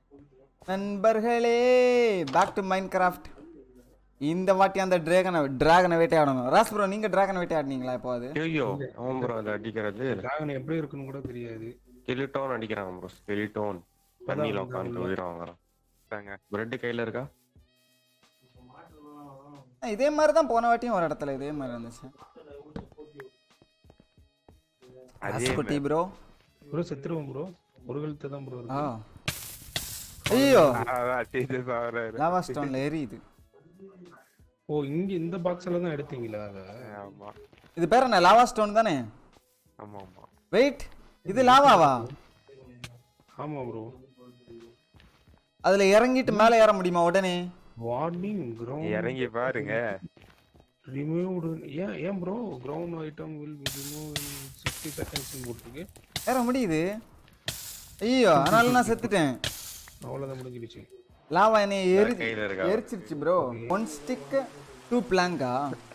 நண்பர்களே back to mind craft இந்த வாட்டி அந்த டிராகனை டிராகனை வேட்டையாடணும் ராஸ் ப்ரோ நீங்க டிராகனை வேட்டையாடினீங்களா இப்போ அது ஐயோ அவன் ப்ரோ அதை அடிக்கிறது டிராகன் எப்படி இருக்குன்னு கூட தெரியாது ஸ்கெலிட்டோன் அடிக்கிறான் ப்ரோ ஸ்கெலிட்டோன் தண்ணியில உட்காந்து உயிரை வாங்குறான் பிரெட் கையில இருக்கா இதே மாதிரி தான் போன வாட்டியும் ஒரு இடத்துல இதே மாதிரி இருந்துச்சு குட்டி ப்ரோ ப்ரோ செத்துருவோம் ப்ரோ ஒரு கழுத்து தான் ப்ரோ ஆ இருக்கு ஐயோ அதான் டீச்சர் சாவறாரு லாவா ஸ்டோன்ல எரியுது ஓ இங்க இந்த பாக்ஸ்ல தான் எடுத்தீங்களா அத ஆமா இது பேர் என்ன லாவா ஸ்டோன் தானே ஆமா ஆமா வெயிட் இது லாவாவா ஆமா ப்ரோ அதுல இறங்கிட்டு மேலே ஏற முடியுமா உடனே வார்னிங் கிரவுண்ட் இறங்கி பாருங்க ரிமூவ்டு ஏன் ஏன் bro ground item will be remove in 60 seconds போட்டுருக்கு ஏற முடியுது ஐயோ அதனால நான் செத்துட்டேன் அவ்வளவுதான் முடிஞ்சிடுச்சு லாவா என்னை எரி கையில இருக்கா? எரிச்சிருச்சு ப்ரோ ஒன் ஸ்டிக் டூ பிளாங்கா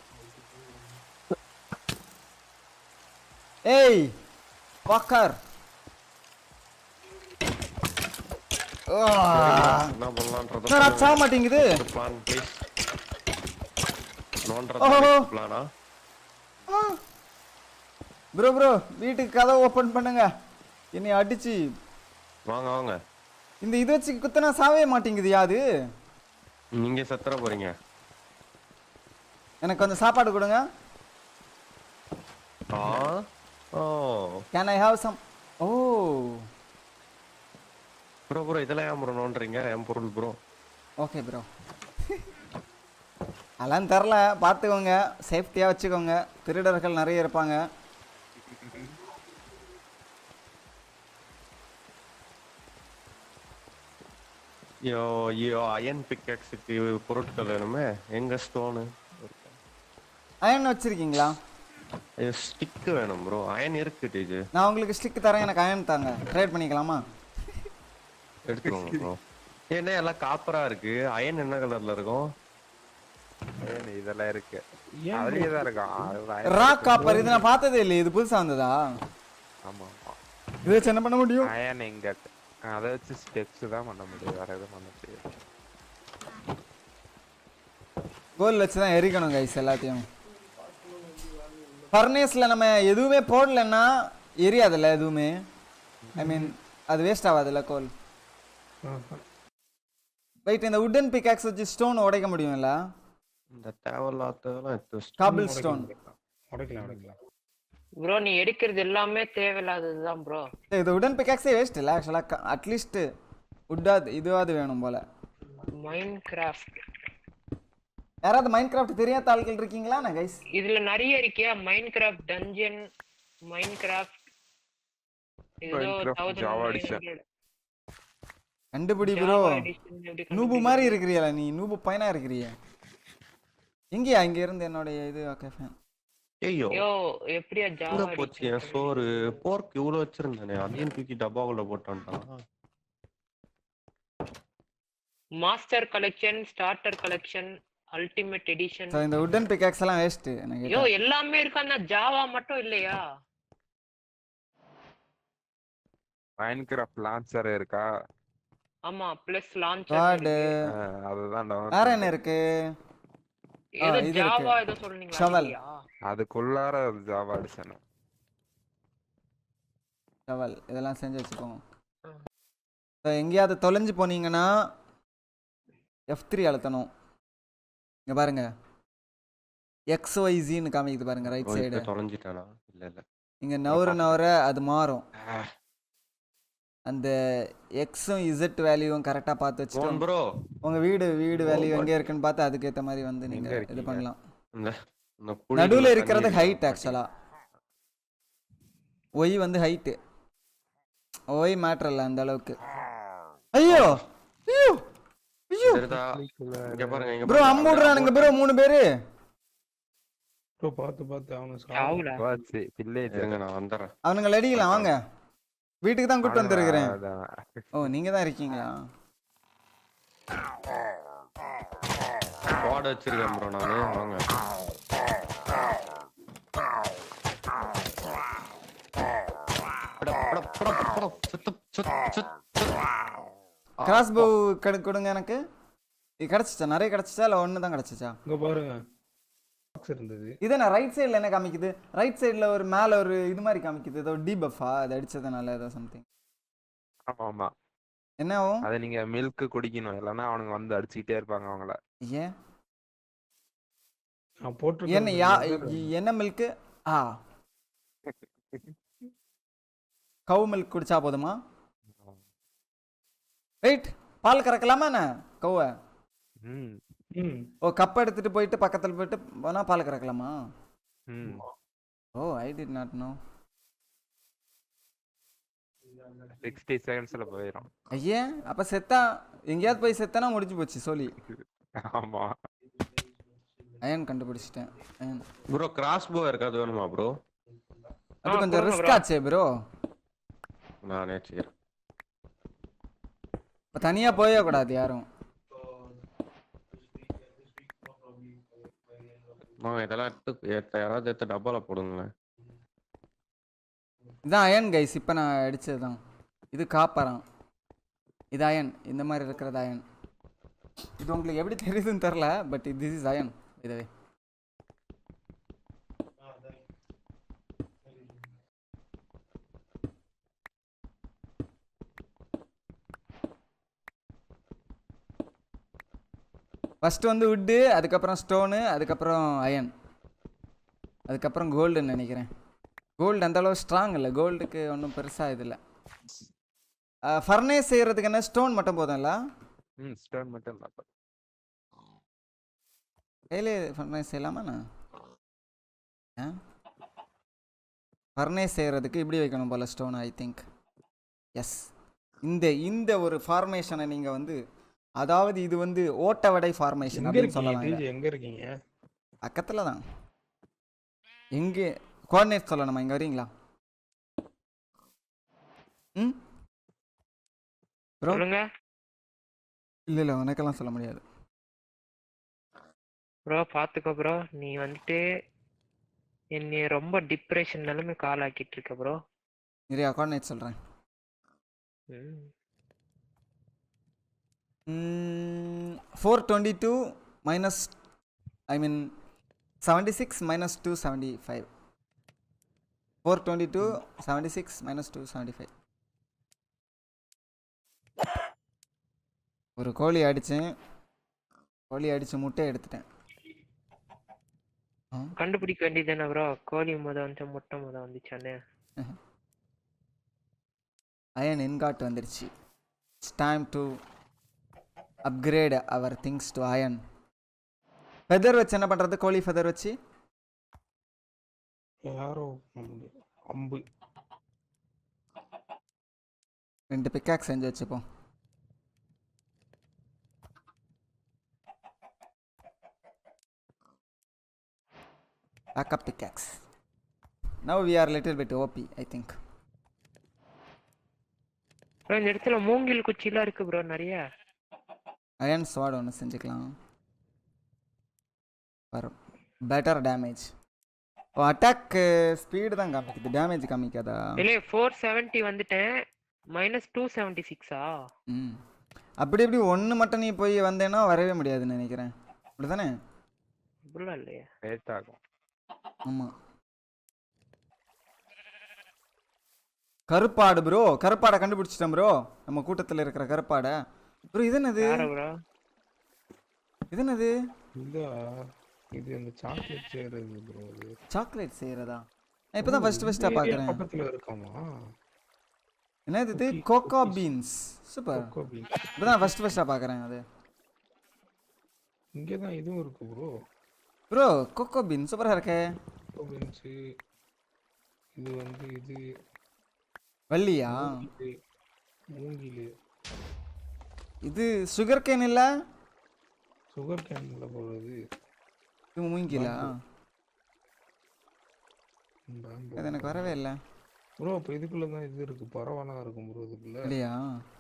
ஏய் வாக்கர் என்ன பண்ணலான்றத என்னடா சாக மாட்டேங்குது பிளான் ப்ளீஸ் ஓஹோ. நோன்றத பிளானா ப்ரோ ப்ரோ வீட்டுக்கு கதவை ஓப்பன் பண்ணுங்க என்னை அடிச்சு வாங்க வாங்க இந்த இது வச்சு குத்தனா சாவே மாட்டேங்குது யாது நீங்க செத்துற போறீங்க எனக்கு கொஞ்சம் சாப்பாடு கொடுங்க ஆ oh can I have some oh bro bro இதெல்லாம் ஏன் ப்ரோ நோன்றீங்க என் பொருள் ப்ரோ ஓகே ப்ரோ அதெல்லாம் தெரில பார்த்துக்கோங்க சேஃப்டியாக வச்சுக்கோங்க திருடர்கள் நிறைய இருப்பாங்க ஐயோ ஐயோ அயன் பிக்கெக்ஸுக்கு பொருட்கள் வேணுமே எங்க ஸ்டோனு அயன் வச்சிருக்கீங்களா ஐயோ ஸ்டிக் வேணும் ப்ரோ அயன் இருக்கு டீஜு நான் உங்களுக்கு ஸ்டிக் தரேன் எனக்கு அயன் தாங்க ட்ரேட் பண்ணிக்கலாமா எடுத்துக்கோங்க ப்ரோ ஏன்னா எல்லாம் காப்பரா இருக்கு அயன் என்ன கலர்ல இருக்கும் ஏன் இதெல்லாம் இருக்கு ஏன் அதுலயே தான் இருக்கும் அது ரா காப்பர் இது நான் பார்த்ததே இல்லையே இது புதுசா வந்ததா ஆமா ஆமா இது வச்சு என்ன பண்ண முடியும் அயன் எங்க அதை வச்சு ஸ்டெப்ஸ் தான் பண்ண முடியும் வேற எதுவும் பண்ண முடியாது கோல் வச்சு தான் எரிக்கணும் கைஸ் எல்லாத்தையும் ஃபர்னேஸில் நம்ம எதுவுமே போடலன்னா எரியாதுல்ல எதுவுமே ஐ மீன் அது வேஸ்ட் ஆகாதுல்ல கோல் ஆஹா. வெயிட் இந்த உட்டன் பிக்காக்ஸ் வச்சு ஸ்டோன் உடைக்க முடியும்ல இந்த தேவையில்லாததெல்லாம் எடுத்து வச்சிட்டு- காபிள் ஸ்டோன் உடைக்கலாம் உடைக்கலாம் ப்ரோ நீ எடுக்கிறது எல்லாமே தேவையில்லாததுதான் ப்ரோ இது உடன் பிக்காக்ஸே வேஸ்ட் இல்லை ஆக்சுவலாக அட்லீஸ்ட் உட்டாது இதுவாது வேணும் போல மைண்ட் கிராஃப்ட் யாராவது மைண்ட் கிராஃப்ட் தெரியாத ஆட்கள் இருக்கீங்களா நான் கைஸ் இதுல நிறைய இருக்கியா Minecraft dungeon Minecraft Minecraft Java edition. கண்டுபிடி ப்ரோ நூபு மாதிரி இருக்கிறியல நீ நூபு பையனா இருக்கிறிய எங்கேயா இங்க இருந்து என்னுடைய இது ஓகே ஃபேன் ஐயோ யோ எப்படியா எங்க ஜாவா போச்சு என் சோறு போர்க் இவ்வளவு வச்சிருந்தேனே அதையும் தூக்கி டப்பாக்குள்ள போட்டான்ட்டான் master collection starter collection ultimate edition so இந்த உட்டன் பிக்காக்ஸ் எல்லாம் வேஸ்ட் எனக்கு யோ எல்லாமே இருக்கான்னா ஜாவா மட்டும் இல்லையா மைன்கிராஃப்ட் லான்ச்சர் இருக்கா ஆமா பிளஸ் லான்ச் கார்டு அஹ் அதுதான் download வேற என்ன பண்ணேன். இருக்கு ஆ, ஏதோ இது ஜாவா இருக்கு ஏதோ சொல்றீங்களா Shovel. இல்லையா? அதுக்குள்ளார ஜாவா அடிச்சேன் டவல் இதெல்லாம் செஞ்சு வச்சுக்கோங்க ம். So, எங்கேயாவது தொலைஞ்சு போனீங்கன்னா எஃப் த்ரீ அழுத்தணும் இங்க பாருங்க எக்ஸ் ஒய்ஜின்னு காமிக்குது பாருங்க ரைட் ஓ, சைடு இப்ப தொலைஞ்சிட்டானா இல்ல இல்ல இங்க நவர நவர அது மாறும் அந்த எக்ஸும் இசட் வேல்யூவும் கரெக்டாக பார்த்து போன் வச்சுட்டு ப்ரோ உங்க வீடு வீடு வேல்யூ Oh, எங்கே இருக்குன்னு பார்த்து அதுக்கேற்ற மாதிரி வந்து நீங்க எங்க இது இருக்கீங்க? பண்ணலாம் இந்த இந்த குழிக்குள்ள நடுவுல தண்ணி இருக்கிறது இருக்கு. ஹைட் ஆக்சுவலா ஒய் வந்து ஹைட்டு ஒய் மேட்டர் இல்லை அந்த அளவுக்கு ஐயோ ஐயோ ஐயோ சரிதா இங்க பாருங்க இங்க ப்ரோ பாருங்க. அம்புடுறானுங்க ப்ரோ மூணு பேரு ப்ரோ பார்த்து பார்த்து அவனை சாவுடா. வில்லேஜ் இருங்க நான் வந்துடுறேன் அவனுங்களை அடிக்கலாம் வாங்க வீட்டுக்கு தான் கூப்பிட்டு வந்துருக்கிறேன் அதான். ஓ நீங்க தான் இருக்கீங்களா ஸ்குவாட் வச்சிருக்கேன் ப்ரோ நானு வாங்க பட, பட, பட, பட, சுத்து, சுத்து, சுத்து, சுத்து. கிராஸ் போ கெடு கொடுங்க எனக்கு இது கிடச்சிச்சா நிறைய கிடச்சிச்சா இல்லை ஒன்று தான் கிடச்சிச்சா இங்க பாருங்க பாக்ஸ் இருந்தது இதே நான் ரைட் சைடில் என்ன காமிக்குது ரைட் சைடில் ஒரு மேலே ஒரு இது மாதிரி காமிக்குது ஏதோ டி பஃபா அது அடிச்சதுனால ஏதோ சம்திங் ஆமா ஆமா என்ன ஆகும் அதை நீங்க மில்க் குடிக்கணும் இல்லைன்னா அவனுங்க வந்து அடிச்சுக்கிட்டே இருப்பாங்க அவங்கள ஏன் நான் போட்டிருக்கேன் என்ன யா பாருங்க. என்ன மில்க்கு ஆ கவு மில்க் குடிச்சா போதுமா வெயிட் பால் கறக்கலாமா என்ன கவுவை ம் ம் ஓ கப் எடுத்துட்டு போயிட்டு பக்கத்தில் போயிட்டு வேணா பால் கறக்கலாமா ம் oh I did not know sixty செகண்ட்ஸ்ல போயிடும் ஐயே அப்போ செத்தா எங்கேயாவது போய் செத்தானா முடிஞ்சு போச்சு சொல்லி ஆமா அயன் கண்டுபிடிச்சிட்டேன் அயன் ப்ரோ கிராஸ் போ இருக்காது வேணுமா ப்ரோ அது ஆ, கொஞ்சம் கொடுங்க ரிஸ்க் bro. ஆச்சே ப்ரோ நானே வச்சுக்கிறேன் இப்போ தனியாக போயக்கூடாது யாரும் மா இதெல்லாம் எடுத்து ஏத்த- யாராவது எடுத்து டப்பால போடுங்களேன் இதான் அயன் கைஸ் இப்போ நான் அடிச்சது தான் இது காப்பரம் இது அயன் இந்த மாதிரி இருக்கிறது அயன் இது உங்களுக்கு எப்படி தெரியுதுன்னு தெரில பட் திஸ் இஸ் அயன் இதுவே ஃபஸ்ட்டு வந்து வுட்டு அதுக்கப்புறம் ஸ்டோனு அதுக்கப்புறம் அயன் அதுக்கப்புறம் கோல்டுன்னு நினைக்கிறேன் கோல்டு அந்த அளவு ஸ்ட்ராங் இல்லை கோல்டுக்கு ஒன்றும் பெருசாக இது இல்லை ஃபர்னேஸ் செய்கிறதுக்கு என்ன ஸ்டோன் மட்டும் போதும்ல ம் ஸ்டோன் மட்டும் இல்ல கையிலே ஃபர்னேஸ் செய்யலாமா நான் ஆ ஃபர்னேஸ் செய்கிறதுக்கு இப்படி வைக்கணும் போல் ஸ்டோன் ஐ திங்க் எஸ் இந்த இந்த ஒரு ஃபார்மேஷனை நீங்கள் வந்து அதாவது இது வந்து ஓட்ட வடை ஃபார்மேஷன் எங்க அப்படின்னு இருக்கீங்க சொல்லலாம் இதை. டிஜே எங்க இருக்கீங்க பக்கத்தில் தான் எங்கே கோஆர்டினேட் சொல்லணுமா இங்கே வரீங்களா ம் ப்ரோ சொல்லுங்க இல்லை இல்லை உனக்கெல்லாம் சொல்ல முடியாது ப்ரோ பாத்துக்கோ ப்ரோ நீ வந்துட்டு என்னை ரொம்ப டிப்ரெஷன் நிலைமைக்கு ஆளாக்கிட்டு இருக்க ப்ரோ நிறையா கோஆர்டினேட் சொல்கிறேன் four twenty two minus I mean seventy six minus two seventy five four twenty two seventy six minus two seventy five ஒரு கோழி அடித்தேன் கோழி அடித்து முட்டை எடுத்துட்டேன் கண்டுபிடிக்க வேண்டியதுதானே ப்ரோ கோழி முத வந்துச்சா முட்டை முத வந்துச்சானே அயன் இன்காட் வந்துருச்சு it's time to upgrade our things to iron feather வச்சு என்ன பண்ணுறது கோழி ஃபெதர் வச்சு யாரோ நம்மளு அம்பு ரெண்டு பிக்காக் செஞ்சு வச்சுப்போம் backup pickaxe now we are little bit OP I think bro இந்த இடத்துல மூங்கில் குச்சிலாம் இருக்கு ப்ரோ நிறைய அயன் ஸ்வாட் ஒன்று செஞ்சுக்கலாம் வரும் better damage oh attack speed தான் காமிக்குது டேமேஜ் காமிக்காதா இல்லையே ஃபோர் செவன்ட்டி வந்துட்டேன் மைனஸ் டூ செவன்ட்டி சிக்ஸா ம் அப்படி இப்படி ஒன்று மட்டும் நீ போய் வந்தேன்னா வரவே முடியாதுன்னு நினைக்கிறேன் அப்படிதானே அப்படிலாம் இல்லையே லேட் ஆகும் ஆமாம் கருப்பாடு ப்ரோ கருப்பாடை கண்டுபிடிச்சிட்டேன் ப்ரோ நம்ம கூட்டத்தில் இருக்கிற கருப்பாடை ப்ரோ இது என்னது யார ப்ரோ இது என்னது இதா இது அந்த சாக்லேட் செய்யறது ப்ரோ அது சாக்லேட் செய்கிறதா நான் இப்போ தான் ஃபஸ்ட்டு ஃபஸ்ட்டாக பார்க்குறேன் பக்கத்துல இருக்காமா என்னது இது cocoa beans super cocoa bean இப்போ தான் ஃபஸ்ட்டு ஃபஸ்ட்டாக பார்க்குறேன் அது இங்கே தான் இதுவும் இருக்கு ப்ரோ ப்ரோ கோகோ பீன் சூப்பராக இருக்கே கொக்கோ பீன்ஸு இது வந்து இது வள்ளியா இது மூங்கில் இது சுகர் கேன் இல்லை சுகர் கேன்ல போடுறது இது மூங்கிலா பேம்பு அது எனக்கு வரவே இல்லை ப்ரோ இப்போ இதுக்குள்ள தான் இது இருக்கு பரவானா இருக்கும் ப்ரோ இதுக்குள்ள இல்லையா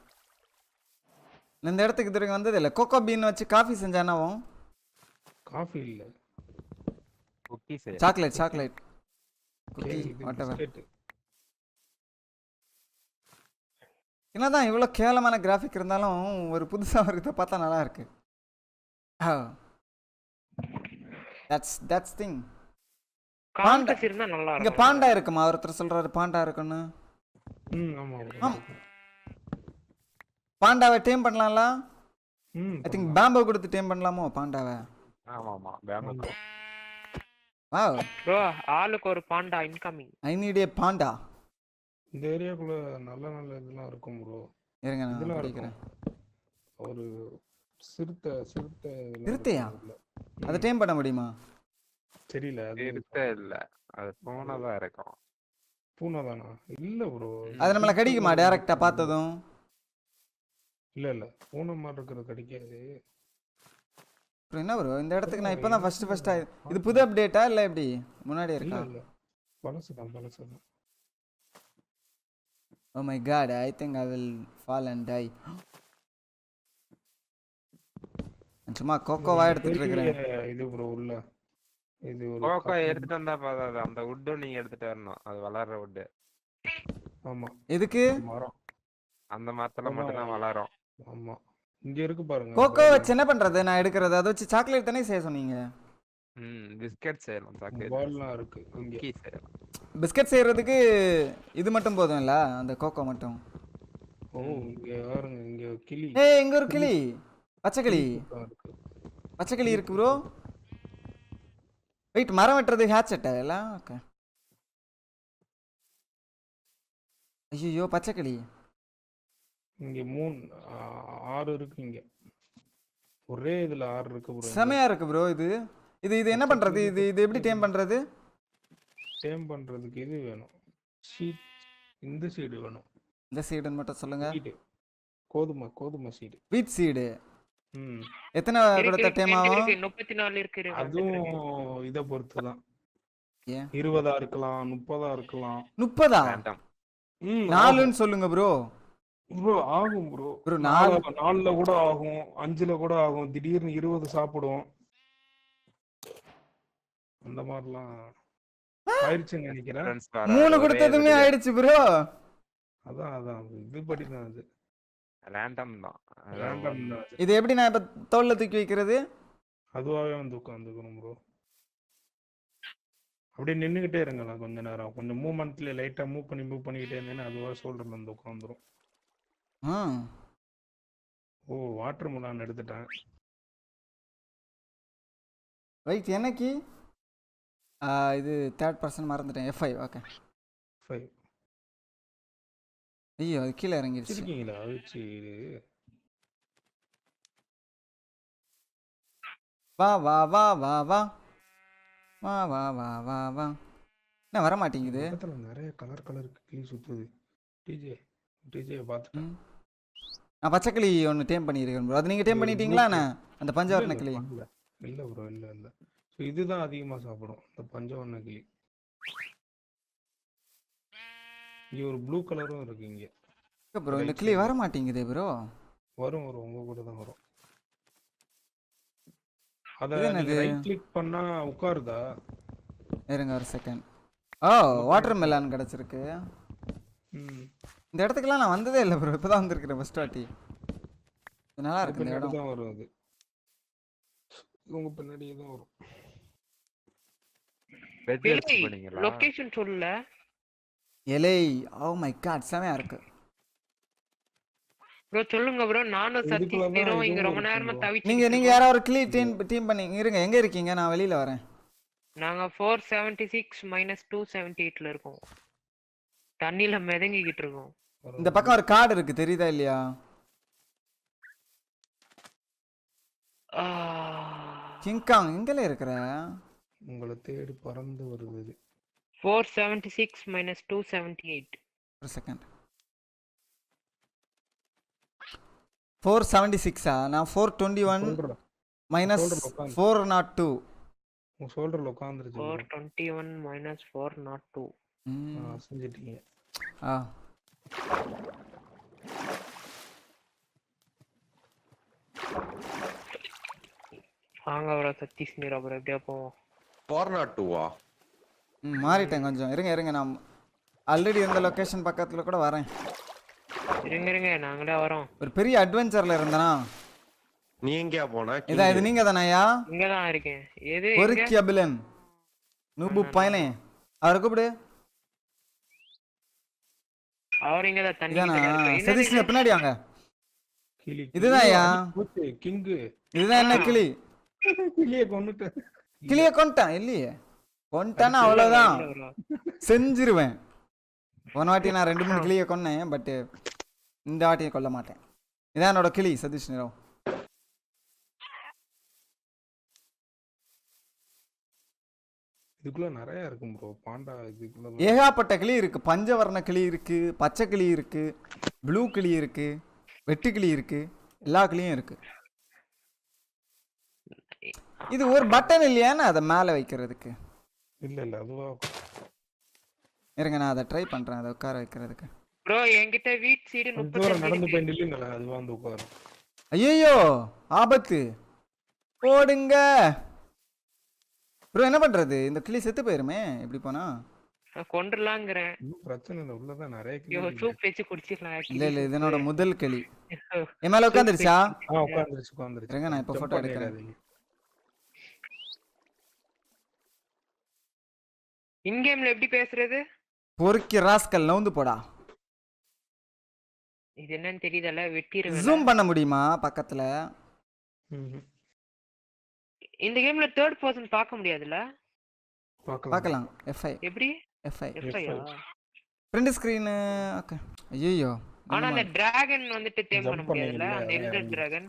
நான் இந்த இடத்துக்கு இது வரைக்கும் வந்தது இல்லை கோகோ பீன் வச்சு காஃபி செஞ்சானாவும் காஃபி இல்ல cookies chocolate chocolate cookie cake இது வாட் எவர் பிஸ்கெட் என்னதான் இவ்வளோ கேவலமான கிராஃபிக் இருந்தாலும் ஒரு புதுசாக ஒரு இதை பார்த்தா நல்லா இருக்கு தட்ஸ் தட்ஸ் திங் காம்பஸ் இருந்தா நல்லா இங்க இருக்கும் பாண்டா இருக்குமா ஒருத்தர் சொல்றாரு பாண்டா இருக்குன்னு ம் ஆமா bro. ஆம். பாண்டாவை டேம் பண்ணலாம்ல ம் ஐ திங்க் பேம்போ கொடுத்து டேம் பண்ணலாமோ பாண்டாவை ஆமா ஆமா பேமுக்கு வா ப்ரோ ஆளுக்கு ஒரு panda incoming I need a panda இந்த ஏரியாக்குள்ள நல்ல நல்ல இதெல்லாம் இருக்கும் ப்ரோ இருங்க நான் இதெல்லாம் படிக்கிறேன் ஒரு சிறுத்தை சிறுத்தை இதெல்லாம் சிறுத்தையா? இருக்கும் அதுல. அதை டேம் பண்ண முடியுமா தெரியல அது இருக்க இல்ல அது போனதா இருக்கும் பூனை தானா இல்ல ப்ரோ அது நம்மளை கடிக்குமா டேரக்டா பார்த்ததும் இல்ல இல்ல பூனை மாதிரி இருக்கிறது கிடைக்காது அப்புறம் என்ன ப்ரோ இந்த இடத்துக்கு நான் இப்பதான் ஃபர்ஸ்ட் ஃபர்ஸ்டா இது புது அப்டேட்டா இல்ல எப்படி முன்னாடி இல்ல இருக்கா இல்ல பழசு தான் பழசு தான் oh my god I think I will fall and die சும்மா கோகோவா எடுத்துட்டு இருக்கிறேன் பெரிய இது ப்ரோ உள்ள இது ஒரு கோகோ கப்பல். எடுத்துட்டு வந்தா போதாது அந்த வுட்டும் நீங்க எடுத்துட்டு வரணும் அது வளர்ற வுட்டு ஆமா எதுக்கு மரம் அந்த மரத்துல மட்டும்தான் வளரும் ஆமா இங்க இருக்கு பாருங்க கோகோ வச்சு என்ன பண்றது நான் எடுக்கிறது அதை வச்சு சாக்லேட் தானே செய்ய சொன்னீங்க ம் பிஸ்கட் செய்யலாம் சாக்லேட் பால்லாம் இருக்கு இங்க குக்கீ செய்யலாம் பிஸ்கட் செய்யறதுக்கு இது மட்டும் போதும்ல அந்த கோகோ மட்டும் ஓ இங்க பாருங்க இங்க கிளி ஏய் எங்க ஒரு கிளி பச்சை கிளி தான் இருக்கு பச்சை கிளி இருக்கு ப்ரோ வெயிட் மரம் வெட்டுறது ஹேட்செட்டா எல்லாம் ஓகே ஐயோ பச்சை கிளி இங்க மூணு ஆ, ஆறு இருக்கு இங்க ஒரே இதுல ஆறு இருக்கு ப்ரோ செமையா இருக்கு ப்ரோ இது இது இது என்ன பண்றது இது இது எப்படி டேம் பண்றது டேம் பண்றதுக்கு இது வேணும் சீட் இந்த சீடு வேணும் இந்த சீடுன்னு மட்டும் சொல்லுங்க சீடு கோதுமை கோதுமை சீடு வீட் சீடு ம் எத்தனை கொடுத்த டேம் ஆகும் முப்பத்தி நாலு இருக்கு இருக்கு, அதுவும் வந்துட்டு இத பொறுத்து தான் ஏன்? இருபதா இருக்கலாம் முப்பதா இருக்கலாம் முப்பதா வேண்டாம் ம் நாலுன்னு சொல்லுங்க ப்ரோ ப்ரோ ஆகும் ப்ரோ ப்ரோ நாலு நாலு நாலுல கூட ஆகும் அஞ்சுல கூட ஆகும் திடீர்னு இருபது சாப்பிடுவோம் அந்த மாதிரிலாம் ஆயிடுச்சுன்னு நினைக்கிறேன் Friends வர மூணு ஒரே கொடுத்ததுமே video. ஆயிடுச்சு ப்ரோ அதான் அதான் இதுபடி தான் அது random தான் அது ரேண்டம் தான் அது இது எப்படி நான் இப்ப தோல்ல தூக்கி வைக்கிறது அதுவாகவே வந்து உட்காந்துக்கணும் ப்ரோ அப்படியே நின்றுக்கிட்டே இருங்களா கொஞ்ச நேரம் கொஞ்சம் மூமெண்ட்ல லைட்டா மூவ் பண்ணி மூவ் பண்ணிக்கிட்டே இருந்தேன்னா அதுவாக ஷோல்டர்ல வந்து உட்காந்துரும் ஆ ஓ வாட்டர் முலான் எடுத்துட்டேன் ரைட் எனக்கு ஆ, இது தேர்ட் பர்சன் மறந்துட்டேன் எஃப் ஃபைவ் ஓகே ஃபைவ் ஐயோ அது கீழே இறங்கிடுச்சு வச்சிருக்கீங்களா வச்சு இது வா வா வா வா வா வா வா வா வா வா என்ன வர மாட்டேங்குது பக்கத்துல நிறைய கலர் கலர் கிளி சுத்துது டிஜே டிஜே பார்த்துட்டேன் ம். நான் பச்சைக்கிளி ஒன்று டேம் பண்ணியிருக்கேன் ப்ரோ அது நீங்கள் டேம் பண்ணிட்டீங்களா என்ன அந்த பஞ்சவர்ண கிளி இல்ல இல்ல ப்ரோ இல்ல இல்ல ஸோ இதுதான் அதிகமா சாப்பிடும் இந்த பஞ்சவர்ண கிளி இங்க ஒரு ப்ளூ கலரும் இருக்கு இங்க ப்ரோ இந்த கிளி வர மாட்டேங்குதே ப்ரோ வரும் வரும் உங்க கூட தான் வரும் அத இது என்னது? ரைட் கிளிக் பண்ணா உட்காருதா இருங்க ஒரு செகண்ட் ஓ வாட்டர் மெலான் கிடச்சிருக்கு ம் இந்த இடத்துக்குலாம் நான் வந்ததே இல்லை ப்ரோ இப்போ தான் வந்திருக்கிறேன் ஃபஸ்ட் வாட்டி இது நல்லா இருக்கு இந்த பின்னாடி இடம் தான் வரும் அது உங்க பின்னாடியே தான் வரும் வெஜ் எடுத்து பண்ணீங்களா லொகேஷன் சொல்லல எலை ஓ மை காட் செமையா இருக்கு ப்ரோ சொல்லுங்க ப்ரோ நானும் இதுக்குள்ள சதீஷ் தான் தீரும் இங்க இதுவும் ரொம்ப இருக்கு நேரமா bro. தவிச்சு நீங்க நீங்க யாராவது ஒரு கிளி டீம் டீம் பண்ணி இருங்க எங்க இருக்கீங்க நான் வெளியில வரேன் நாங்க four seventy six minus two seventy எயிட்ல இருக்கோம் தண்ணியில மிதங்கிக்கிட்டு இருக்கோம் இந்த பக்கம் ஒரு கார்டு இருக்கு தெரியுதா இல்லையா கிங்காங் எங்கல இருக்கிற உங்களை தேடி பறந்து வருது இது four seventy six minus two seventy eight ஒரு செகண்ட் ஃபோர் செவன்டி சிக்ஸா நான் ஃபோர் டுவெண்ட்டி ஒன் சொல்றேன் மைனஸ் சொல்றேன் உட்காந்து. ஃபோர் நாட் டூ உங்க ஷோல்டர்ல உட்காந்துருச்சு four twenty one minus four nought two செஞ்சிட்டீங்க ஆ வாங்க ப்ரோ சதீஷ் மீரா ப்ரோ எப்படியா போவோம் ஃபோர் நாட் டூவா ம் மாறிட்டேன் கொஞ்சம் இருங்க இருங்க நான் ஆல்ரெடி இந்த லொக்கேஷன் பக்கத்தில் கூட வரேன் இருங்க இருங்க நாங்களே வரோம் ஒரு பெரிய அட்வென்ச்சர்ல இருந்தனா நீ எங்கேயா போன இதான் இது நீங்க தானயா இங்கதான் இருக்கேன் எது ஒரு எங்க? கியபிலன் நூபு பயனே அவரை கூப்பிடு அவர் இங்கதான் தண்ணி இதானா கிட்ட இருக்காரு. என்னது சதீஷ் இது? பின்னாடி வாங்க கிளி இதுதான்யா. கிங்கு இதுதான் என்ன கிளி கிளியை கொண்டுட்டு கிளிய கொண்டான் இல்லையே கொண்டானா அவ்வளவுதான் இல்ல bro. செஞ்சிருவேன் போன வாட்டி நான் ரெண்டு மூணு கிளியை கொன்னேன் பட் இந்த வாட்டியை கொல்ல மாட்டேன் இதான் என்னோட கிளி சதீஷ் நிறம் இதுக்குள்ள நிறைய இருக்கும் ப்ரோ பாண்டா இதுக்குள்ள ஏகாப்பட்ட கிளி இருக்கு பஞ்சவர்ண கிளி இருக்கு பச்சை கிளி இருக்கு ப்ளூ கிளி இருக்கு வெட்டு கிளி இருக்கு எல்லா கிளியும் இருக்கு இது ஒரு பட்டன் இல்லையான்னு அதை மேலே வைக்கிறதுக்கு இல்ல இல்ல அதுவா இருங்க நான் அதை ட்ரை பண்றேன் அதை உட்கார வைக்கிறதுக்கு ப்ரோ என்கிட்ட வீட் சீடு கொஞ்ச தூரம் நடந்து முப்பத்தஞ்சு போய் நில்லுங்களா அதுவா வந்து உட்காரு ஐயோ ஆபத்து ஓடுங்க ப்ரோ என்ன பண்றது இந்த கிளி செத்து போயிருமே எப்படி போனா கொண்டுலாங்கிறேன் ஒன்றும் பிரச்சனை இல்லை உள்ளதான் நிறைய கிளி ஐயோ இருக்கு. சூப் வச்சு குடிச்சிடலாம் இல்ல இல்ல இது என்னோட முதல் கிளி என் மேல உட்காந்துருச்சா ஆ உட்காந்துருச்சு உட்காந்துருச்சு இருங்க, நான் இப்ப Jump photo எடுக்கிறேன். பண்ணிடாதீங்க. இன் கேம்ல எப்படி பேசுறது பொறுக்கி ராஸ்கல் நவுந்து போடா இது என்னன்னு தெரியுதல்ல வெட்டிடுவேன் ஜூம் பண்ண முடியுமா பக்கத்துல ம்ஹும். இந்த கேம்ல தேர்ட் பர்சன் பார்க்க முடியாதுல்ல பார்க்கலாம் பார்க்கலாம் எஃப்ஐ எப்படி எஃப்ஐ எஃப்ஐயா ஃப்ரண்ட் ஸ்க்ரீனு ஓகே ஐயோ ஆனா அந்த டிராகன் வந்துட்டு தேம் Jump பண்ண முடியாதுல்ல பண்ணீங்கல்ல, அந்த எல்டர் அதான் டிராகன்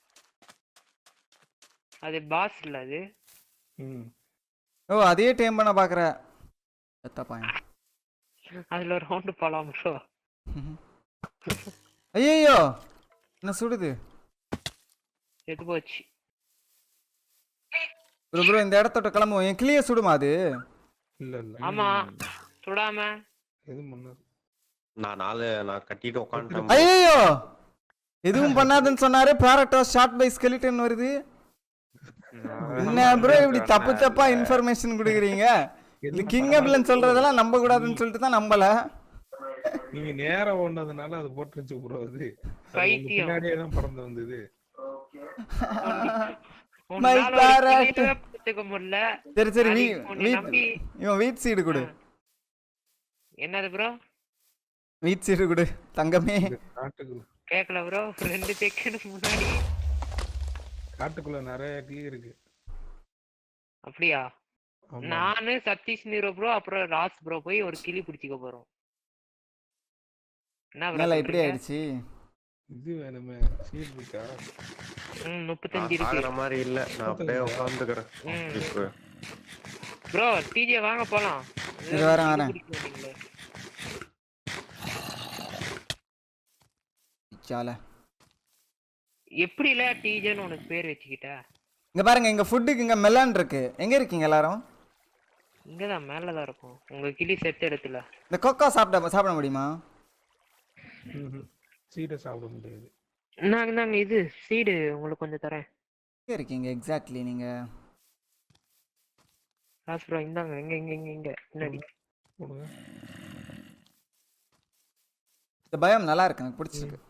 அது பாஸ் இல்ல அது ம் ஓ அதே டைம் பண்ண பாக்குற எத்த பாயன் அதுல ஒரு ரவுண்டு போலாம் ப்ரோ ஐயோ என்ன சுடுது செத்து போச்சு ப்ரோ ப்ரோ இந்த இடத்தோட கிளம்புவோம் என் கிளிய சுடுமா அது இல்ல இல்ல ஆமா சுடாம எது முன்னாடி நான் நாலு நான் கட்டிட்டு உட்காந்துட்டேன் ஐயோ எதுவும் பண்ணாதுன்னு சொன்னாரு பேரட்டோ ஷார்ட் பை ஸ்கெலிட்டன் வருது என்ன ப்ரோ இப்படி தப்பு தப்பா இன்ஃபர்மேஷன் கொடுக்குறீங்க இது கிங் அப்லன்னு சொல்றதெல்லாம் நம்ப கூடாதுன்னு சொல்லிட்டு தான் நம்பல நீங்க நேரா ஓடுனதுனால அது போட்டுருச்சு ப்ரோ அது அது உங்க பைத்தியம். பின்னாடியே தான் பறந்து வந்தது உன்னால ஒரு parrot. கிளியவே பார்த்துக்க முடியல சரி சரி வீ அதுக்கு உன்னை வீட் நம்பி இவன் வீட் சீடு கொடு என்னது ப்ரோ வீட் சீடு கொடு தங்கமே காட்டுக்குள்ள கேக்கல ப்ரோ ரெண்டு செகண்ட் முன்னாடி காட்டுக்குள்ள நிறைய கிளி இருக்கு அப்படியா ஆமா. நானு சதீஷ் நீரோ ப்ரோ அப்புறம் ராஸ் ப்ரோ போய் ஒரு கிளி பிடிச்சிக்க போறோம் என்ன bro மேல இப்படி சொல்றீங்க? ஆயிடுச்சு இது வேணுமே சீட் இருக்கா ம் முப்பத்தஞ்சு இருக்கு ஆகுற மாதிரி இல்ல நான் அப்படியே உட்காந்துக்கிறேன் ம். ப்ரோ டிஜே வாங்க போலாம் இது வரேன், வரேன். பிடிக்க மாட்டீங்களே. சால எப்படில டிஜேன்னு உனக்கு பேர் வச்சுக்கிட்ட இங்க பாருங்க இங்க ஃபுட்டுக்கு இங்க மெலான் இருக்கு எங்க இருக்கீங்க எல்லாரும் இங்கதான் மேலதான் இருக்கும் உங்க கிளி செத்த இடத்துல இந்த கொக்கோ சாப்பிட சாப்பிட முடியுமா சீடை சாப்பிட முடியாது நாங்க நாங்க இது சீடு உங்களுக்கு கொஞ்சம் தரேன் எங்க இருக்கீங்க எக்ஸாக்ட்லி நீங்க ராஸ் ப்ரோ இந்தாங்க எங்க எங்க எங்க எங்க பின்னாடி போடுங்க இந்த பயம் நல்லா இருக்கு எனக்கு பிடிச்சிருக்கு